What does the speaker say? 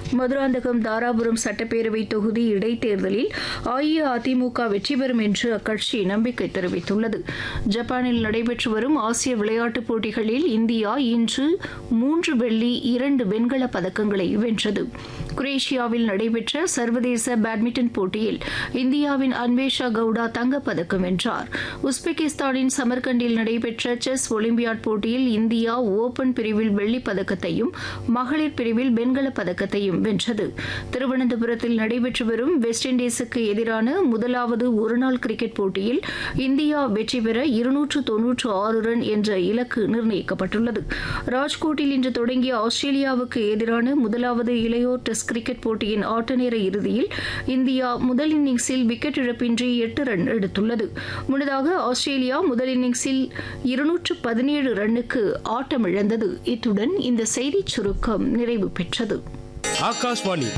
மதுராந்தகம் தாராபுரம் சட்டப்பேரவை தொகுதி இடைத்தேர்தலில் அஇஅதிமுக வெற்றி பெறும் என்று அக்கட்சி நம்பிக்கை தெரிவித்துள்ளது ஜப்பானில் நடைபெற்று வரும் ஆசிய விளையாட்டுப் போட்டிகளில் இந்தியா இன்று மூன்று வெள்ளி இரண்டு வெண்கலப் பதக்கங்களை வென்றது குரேஷியாவில் நடைபெற்ற சர்வதேச பேட்மிண்டன் போட்டியில் இந்தியாவின் அன்வேஷா கவுடா தங்கப்பதக்கம் வென்றார் உஸ்பெகிஸ்தானின் சமர்கண்டில் நடைபெற்ற செஸ் ஒலிம்பியாட் போட்டியில் இந்தியா ஓபன் பிரிவில் வெள்ளிப் பதக்கத்தையும் மகளிர் பிரிவில் வெண்கலப் பதக்கத்தையும் வென்றது திருவனந்தபுரத்தில் நடைபெற்று வரும் வெஸ்ட் இண்டீஸுக்கு எதிரான முதலாவது ஒருநாள் கிரிக்கெட் போட்டியில் இந்தியா வெற்றி பெற இருநூற்று தொன்னூற்று ஆறு ரன் என்ற இலக்கு நிர்ணயிக்கப்பட்டுள்ளது ராஜ்கோட்டில் இன்று தொடங்கிய ஆஸ்திரேலியாவுக்கு எதிரான முதலாவது இளையோர் டெஸ்ட் கிரிக்கெட் போட்டியின் ஆட்டநேர இறுதியில் இந்தியா முதல் இன்னிங்ஸில் விக்கெட் இழப்பின்றி எட்டு ரன் எடுத்துள்ளது முன்னதாக ஆஸ்திரேலியா முதல் இன்னிங்ஸில் இருநூற்று பதினேழு ரன்னுக்கு ஆட்டமிழந்தது இத்துடன் இந்த செய்திச் சுருக்கம் நிறைவு பெற்றது ஆகாஷ்வாணி